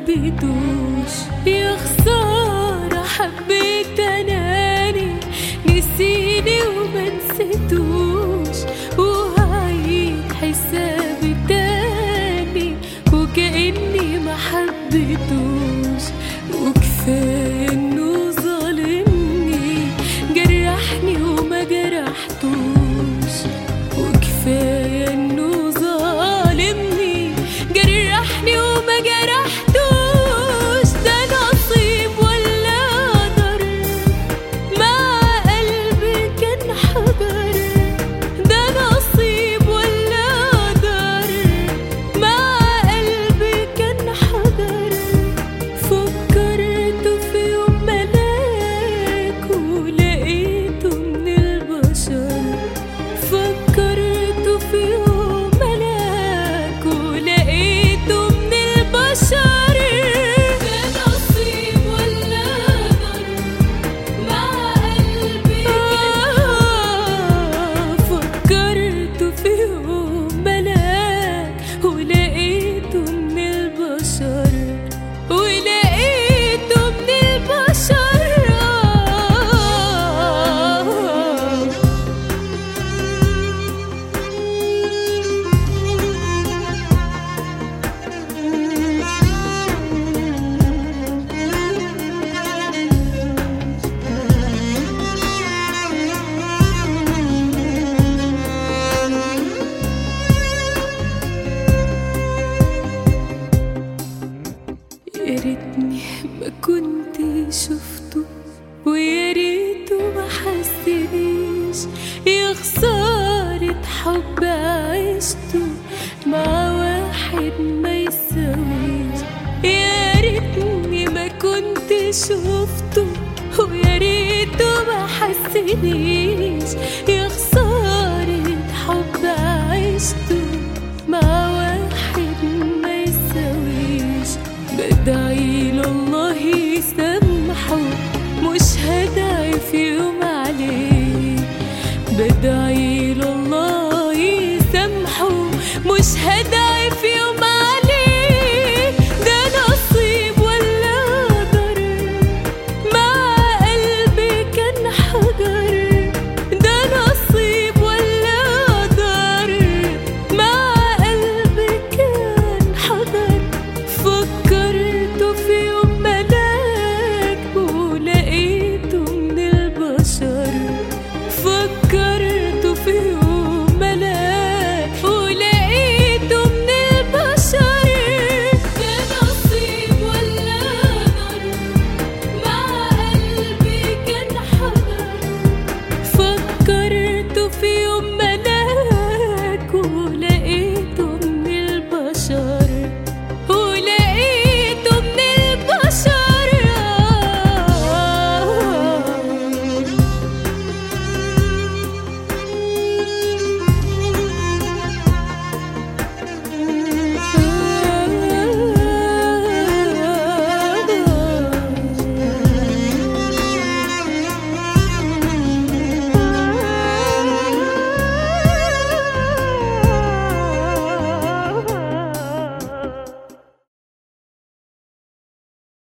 حبيتوش يا خسارة حبيت اناني نسيني وما نسيتوش وهعيد حسابي تاني وكأني ما حبيتوش وكفاية انه ظالمني جرحني وما جرحتوش وكفاية انه ظالمني جرحني وما جرحتوش ده نصيب ولا قدر مع قلبي كان حجر ده نصيب ولا قدر مع قلبي كان حجر فكرت في يوم ملاك ولقيته من البشر فكرت في يوم ملاك ولقيته من البشر ده نصيب ولا قدر مع قلبي كان فكرت في يوم ملاك ولقيته من البشر ولقيته من البشر يا ريتني ما كنت شفته ويا ريته ما حسنيش يا خسارة حب عشته مع واحد ما يساويش يا ريتني ما كنت شفته ويا ريته ما حسنيش يا خسارة حب عشته